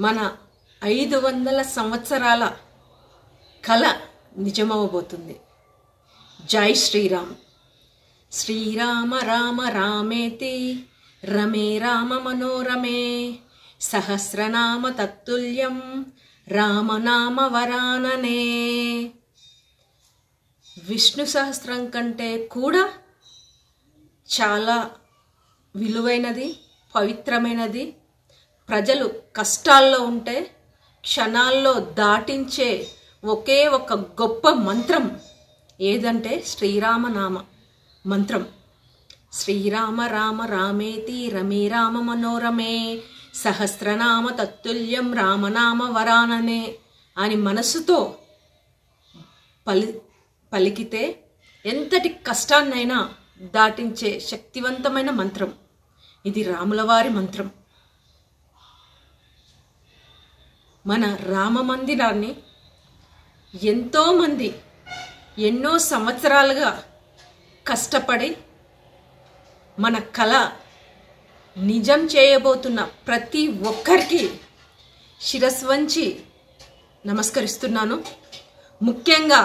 మన ఐదు వందల సంవత్సరాల కళ నిజమవబోతుంది జై శ్రీరామ్ శ్రీరామ రామ రామేతి రమే రామ మనోరమే సహస్రనామ తత్తుల్యం రామనామ వరాననే విష్ణు సహస్రం కంటే కూడా చాలా విలువైనది పవిత్రమైనది ప్రజలు కష్టాల్లో ఉంటే క్షణాల్లో దాటించే ఒకే ఒక గొప్ప మంత్రం ఏదంటే శ్రీరామనామ మంత్రం శ్రీరామ రామ రామేతి రమే రామ మనోరమే సహస్రనామ తత్తుల్యం రామనామ వరాననే అని మనసుతో పలి పలికితే ఎంతటి కష్టాన్నైనా దాటించే శక్తివంతమైన మంత్రం ఇది రాములవారి మంత్రం మన రామ మందిరాన్ని ఎంతోమంది ఎన్నో సంవత్సరాలుగా కష్టపడి మన కళ నిజం చేయబోతున్న ప్రతి ఒక్కరికి శిరస్సు వంచి నమస్కరిస్తున్నాను ముఖ్యంగా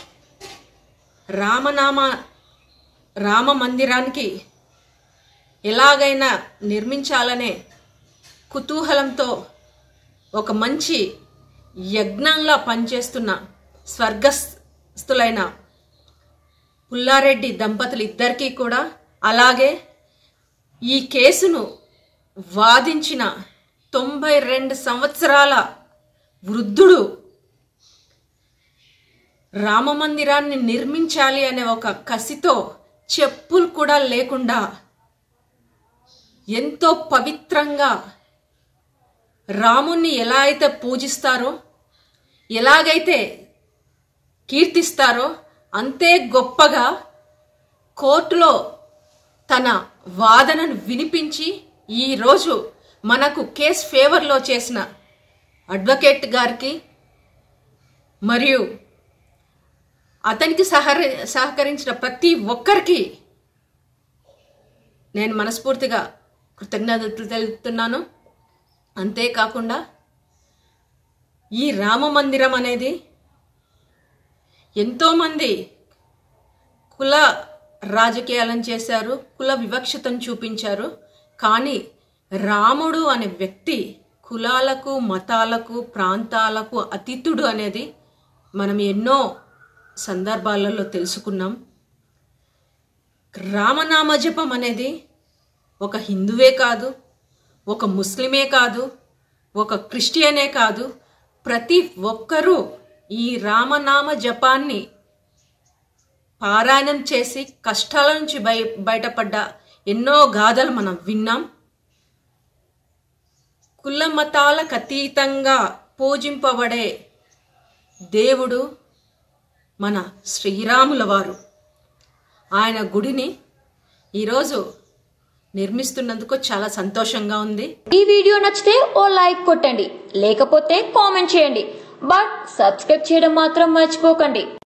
రామనామ రామ మందిరానికి ఎలాగైనా నిర్మించాలనే కుతూహలంతో ఒక మంచి యజ్ఞంలా పనిచేస్తున్న స్వర్గస్థులైన పుల్లారెడ్డి దంపతులు ఇద్దరికీ కూడా అలాగే ఈ కేసును వాదించిన తొంభై రెండు సంవత్సరాల వృద్ధుడు రామ మందిరాన్ని నిర్మించాలి అనే ఒక కసితో చెప్పులు కూడా లేకుండా ఎంతో పవిత్రంగా రాముణ్ణి ఎలా అయితే పూజిస్తారో ఎలాగైతే కీర్తిస్తారో అంతే గొప్పగా కోర్టులో తన వాదనను వినిపించి ఈరోజు మనకు కేస్ ఫేవర్లో చేసిన అడ్వకేట్ గారికి మరియు అతనికి సహరి సహకరించిన ప్రతి ఒక్కరికి నేను మనస్ఫూర్తిగా కృతజ్ఞతలు తెలుపుతున్నాను అంతేకాకుండా ఈ రామ మందిరం అనేది ఎంతోమంది కుల రాజకీయాలను చేశారు కుల వివక్షతను చూపించారు కానీ రాముడు అనే వ్యక్తి కులాలకు మతాలకు ప్రాంతాలకు అతీతుడు అనేది మనం ఎన్నో సందర్భాలలో తెలుసుకున్నాం రామనామ జపం అనేది ఒక హిందువే కాదు ఒక ముస్లిమే కాదు ఒక క్రిస్టియనే కాదు ప్రతి ఒక్కరూ ఈ రామనామ జపాన్ని పారాయణం చేసి కష్టాల నుంచి బయ బయటపడ్డ ఎన్నో గాథలు మనం విన్నాం కుల మతాలకు అతీతంగా పూజింపబడే దేవుడు మన శ్రీరాముల వారు ఆయన గుడిని ఈరోజు నిర్మిస్తున్నందుకు చాలా సంతోషంగా ఉంది ఈ వీడియో నచ్చితే ఓ లైక్ కొట్టండి లేకపోతే కామెంట్ చేయండి బట్ సబ్స్క్రైబ్ చేయడం మాత్రం మర్చిపోకండి